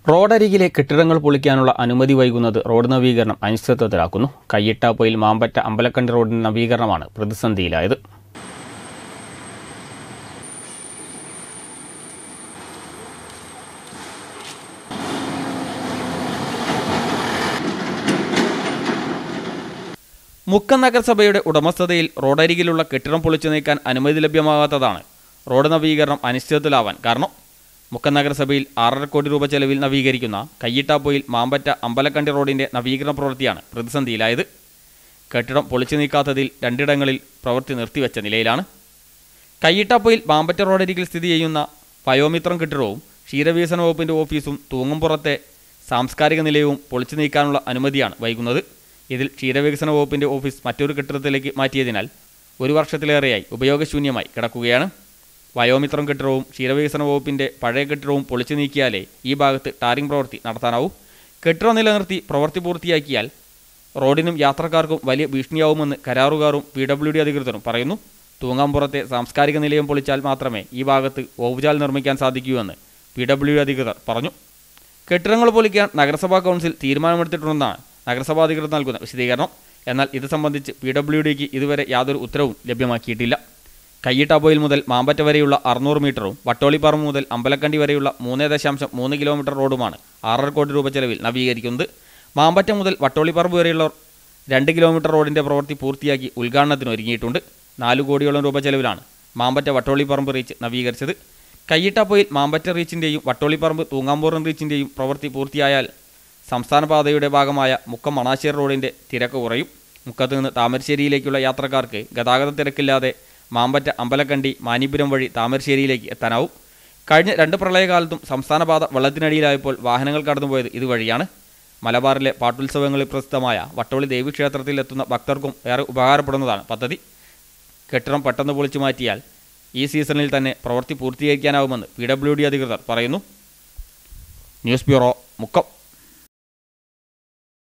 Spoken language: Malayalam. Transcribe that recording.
റോഡരികിലെ കെട്ടിടങ്ങൾ പൊളിക്കാനുള്ള അനുമതി വൈകുന്നത് റോഡ് നവീകരണം അനിശ്ചിതത്വത്തിലാക്കുന്നു കയ്യിട്ടാപ്പൊയിൽ മാമ്പറ്റ അമ്പലക്കണ്ടി റോഡിന്റെ നവീകരണമാണ് പ്രതിസന്ധിയിലായത് മുക്കം നഗരസഭയുടെ ഉടമസ്ഥതയിൽ റോഡരികിലുള്ള കെട്ടിടം പൊളിച്ചു നീക്കാൻ അനുമതി ലഭ്യമാകാത്തതാണ് റോഡ് നവീകരണം അനിശ്ചിതത്തിലാവാൻ കാരണം മുക്കം നഗരസഭയിൽ ആറര കോടി രൂപ ചെലവിൽ നവീകരിക്കുന്ന കയ്യിട്ടാപ്പൊയിൽ മാമ്പറ്റ അമ്പലക്കണ്ടി റോഡിന്റെ നവീകരണ പ്രവൃത്തിയാണ് പ്രതിസന്ധിയിലായത് കെട്ടിടം പൊളിച്ചു നീക്കാത്തതിൽ രണ്ടിടങ്ങളിൽ പ്രവൃത്തി നിർത്തിവെച്ച നിലയിലാണ് കയ്യിട്ടാപ്പൊയിൽ മാമ്പറ്റ റോഡരികിൽ സ്ഥിതി ചെയ്യുന്ന പയോമിത്രം കെട്ടിടവും ക്ഷീരവികസന വകുപ്പിന്റെ ഓഫീസും തൂങ്ങുംപുറത്തെ സാംസ്കാരിക നിലയവും പൊളിച്ചു നീക്കാനുള്ള അനുമതിയാണ് വൈകുന്നത് ഇതിൽ ക്ഷീരവികസന വകുപ്പിന്റെ ഓഫീസ് മറ്റൊരു കെട്ടിടത്തിലേക്ക് മാറ്റിയതിനാൽ ഒരു വർഷത്തിലേറെയായി ഉപയോഗശൂന്യമായി കിടക്കുകയാണ് വയോമിത്രം കെട്ടിടവും ക്ഷീരവികസന വകുപ്പിന്റെ പഴയ കെട്ടിടവും പൊളിച്ചു നീക്കിയാലേ ഈ ഭാഗത്ത് ടാറിംഗ് പ്രവൃത്തി നടത്താനാവൂ കെട്ടിടം നിലനിർത്തി പ്രവൃത്തി പൂർത്തിയാക്കിയാൽ റോഡിനും യാത്രക്കാർക്കും വലിയ ഭീഷണിയാവുമെന്ന് കരാറുകാരും പി ഡബ്ല്യു ഡി അധികൃതരും പറയുന്നു തൂങ്ങാമ്പുറത്തെ സാംസ്കാരിക നിലയം പൊളിച്ചാൽ മാത്രമേ ഈ ഭാഗത്ത് ഓവുചാൽ നിർമ്മിക്കാൻ സാധിക്കൂ എന്ന് പി ഡബ്ല്യു ഡി അധികൃതർ പറഞ്ഞു കെട്ടിടങ്ങൾ പൊളിക്കാൻ നഗരസഭാ കൗൺസിൽ തീരുമാനമെടുത്തിട്ടുണ്ടെന്നാണ് നഗരസഭാ അധികൃതർ നൽകുന്ന വിശദീകരണം എന്നാൽ ഇത് സംബന്ധിച്ച് പി ഡബ്ല്യു ഡിക്ക് ഇതുവരെ യാതൊരു ഉത്തരവും ലഭ്യമാക്കിയിട്ടില്ല കയ്യിട്ടാപ്പോയിൽ മുതൽ മാമ്പറ്റ വരെയുള്ള അറുന്നൂറ് മീറ്ററും വട്ടോളിപ്പറമ്പ് മുതൽ അമ്പലക്കണ്ടി വരെയുള്ള മൂന്ന് ദശാംശം മൂന്ന് കിലോമീറ്റർ റോഡുമാണ് ആറര കോടി രൂപ ചെലവിൽ നവീകരിക്കുന്നത് മാമ്പറ്റ മുതൽ വട്ടോളിപ്പറമ്പ് വരെയുള്ള രണ്ട് കിലോമീറ്റർ റോഡിന്റെ പ്രവൃത്തി പൂർത്തിയാക്കി ഉദ്ഘാടനത്തിന് ഒരുങ്ങിയിട്ടുണ്ട് നാല് കോടിയോളം രൂപ ചെലവിലാണ് മാമ്പറ്റ വട്ടോളിപ്പറമ്പ് റീച്ച് നവീകരിച്ചത് കയ്യിട്ടാപ്പൊയിൽ മാമ്പറ്റ റീച്ചിന്റെയും വട്ടോളിപ്പറമ്പ് തൂങ്ങാമ്പൂറം റീച്ചിന്റെയും പ്രവൃത്തി പൂർത്തിയായാൽ സംസ്ഥാന പാതയുടെ ഭാഗമായ മുക്കം മണാശ്ശേരി റോഡിന്റെ തിരക്ക് കുറയും മുക്കത്ത് നിന്ന് താമരശ്ശേരിയിലേക്കുള്ള യാത്രക്കാർക്ക് ഗതാഗത തിരക്കില്ലാതെ മാമ്പറ്റ അമ്പലക്കണ്ടി മാനിപുരം വഴി താമരശ്ശേരിയിലേക്ക് എത്താനാവും കഴിഞ്ഞ രണ്ട് പ്രളയകാലത്തും സംസ്ഥാന പാത വെള്ളത്തിനടിയിലായപ്പോൾ വാഹനങ്ങൾ കടന്നുപോയത് ഇതുവഴിയാണ് മലബാറിലെ പാട്ടുത്സവങ്ങളിൽ പ്രസിദ്ധമായ വട്ടോളി ദേവീക്ഷേത്രത്തിൽ എത്തുന്ന ഭക്തർക്കും ഏറെ ഉപകാരപ്പെടുന്നതാണ് പദ്ധതി കെട്ടിടം പെട്ടെന്ന് പൊളിച്ചു മാറ്റിയാൽ ഈ സീസണിൽ തന്നെ പ്രവൃത്തി പൂർത്തീകരിക്കാനാവുമെന്ന് പി ഡബ്ല്യു ഡി അധികൃതർ പറയുന്നു ന്യൂസ് ബ്യൂറോ മുക്കം